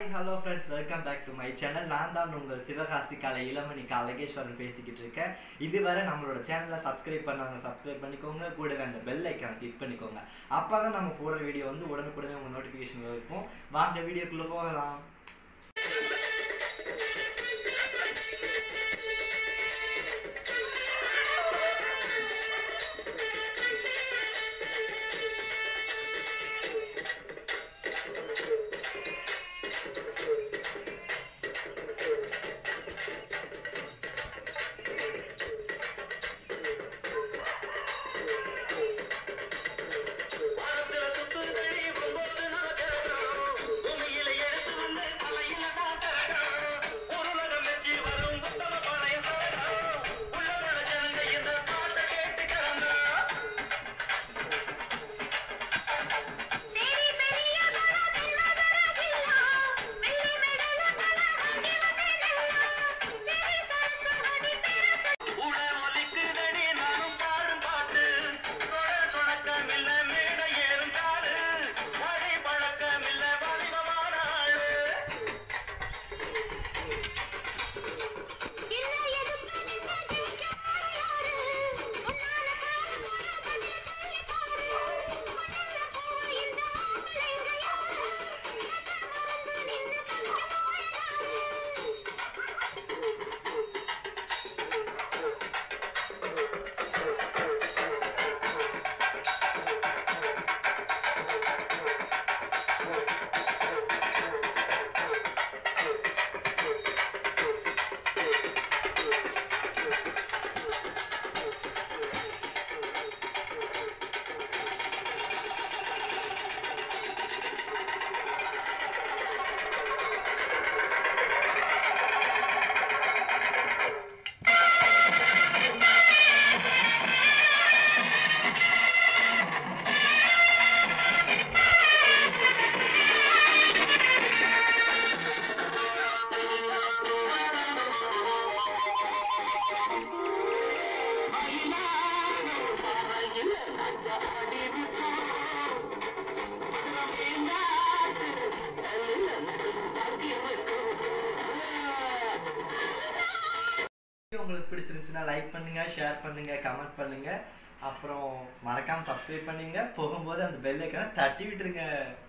hello friends welcome back to my channel நான் தான் உங்கள் சிவகாசி கலை இளமணி அழகேஸ்வரன் பேசிக்கிட்டு இருக்கேன் இதுவரை நம்மளோட சேனலை சப்ஸ்கிரைப் பண்ணவங்க சப்ஸ்கிரைப் பண்ணிக்கோங்க கூடவே அந்த பெல் ஐக்கானை கிளிக் பண்ணிக்கோங்க அப்போ தான் நம்ம போடுற வீடியோ வந்து உடனுக்குடனே உங்கள் நோட்டிஃபிகேஷன் இருக்கும் வாங்க வீடியோக்குள்ளே போகலாம் வீடியோ உங்களுக்கு பிடிச்சிருந்துச்சுன்னா லைக் பண்ணுங்க ஷேர் பண்ணுங்க கமெண்ட் பண்ணுங்க அப்புறம் மறக்காம சப்ஸ்கிரைப் பண்ணுங்க போகும்போது அந்த பெல் ஐக்கானை தட்டி விட்டுருங்க